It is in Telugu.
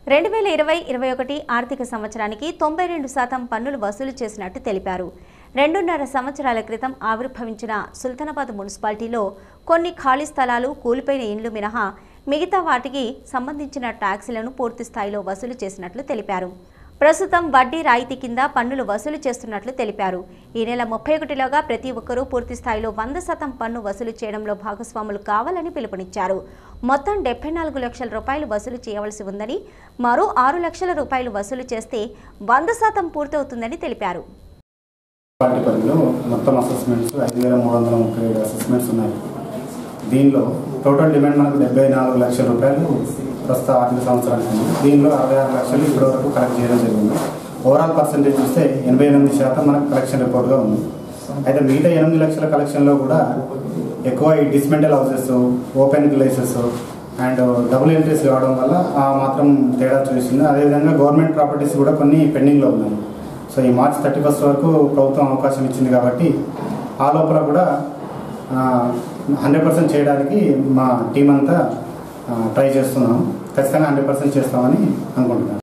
రెండు వేల ఇరవై ఇరవై ఒకటి ఆర్థిక సంవత్సరానికి తొంభై రెండు శాతం పన్నులు వసూలు చేసినట్టు తెలిపారు రెండున్నర సంవత్సరాల క్రితం ఆవిర్భవించిన సుల్తానాబాద్ మున్సిపాలిటీలో కొన్ని ఖాళీ స్థలాలు కూలిపోయిన ఇండ్లు మినహా మిగతా వాటికి సంబంధించిన ట్యాక్సీలను పూర్తి స్థాయిలో వసూలు చేసినట్లు తెలిపారు ప్రస్తుతం వడ్డీ రాయితీ కింద పన్నులు వసూలు చేస్తున్నట్లు తెలిపారు ఈ నెల ముప్పై ఒకటిలోగా ప్రతి ఒక్కరూ పూర్తి స్థాయిలో వంద శాతం పన్ను వసూలు చేయడంలో భాగస్వాములు కావాలని పిలుపునిచ్చారు మొత్తం డెబ్బై నాలుగు లక్షల రూపాయలు వసూలు చేయవలసి ఉందని మరో ఆరు లక్షల రూపాయలు వసూలు చేస్తే వంద శాతం పూర్తవుతుందని తెలిపారు పార్టీ పరిధిలో మొత్తం అసెస్మెంట్స్ ఐదు వేల మూడు వందల ముప్పై ఏడు అసెస్మెంట్స్ ఉన్నాయి దీనిలో టోటల్ డిమాండ్ మనకు డెబ్బై నాలుగు లక్షల రూపాయలు ప్రస్తుత ఆర్థిక సంవత్సరానికి ఉంది దీనిలో అరవై ఆరు లక్షలు ఇప్పటివరకు కలెక్ట్ చేయడం జరిగింది ఓవరాల్ పర్సంటేజ్ చూస్తే ఎనభై ఎనిమిది శాతం మనకు కలెక్షన్ రిపోర్ట్గా ఉంది అయితే మిగతా ఎనిమిది లక్షల కలెక్షన్లో కూడా ఎక్కువ ఈ dismantle houses open places and double entries కావడం వల్ల ఆ మాత్రం తేడా చూసింది అదేవిధంగా గవర్నమెంట్ ప్రాపర్టీస్ కూడా కొన్ని పెండింగ్లో ఉన్నాయి సో ఈ మార్చ్ థర్టీ ఫస్ట్ వరకు ప్రభుత్వం అవకాశం ఇచ్చింది కాబట్టి ఆ లోపల కూడా హండ్రెడ్ పర్సెంట్ చేయడానికి మా టీం అంతా ట్రై చేస్తున్నాం ఖచ్చితంగా హండ్రెడ్ పర్సెంట్ చేస్తామని అనుకుంటున్నాను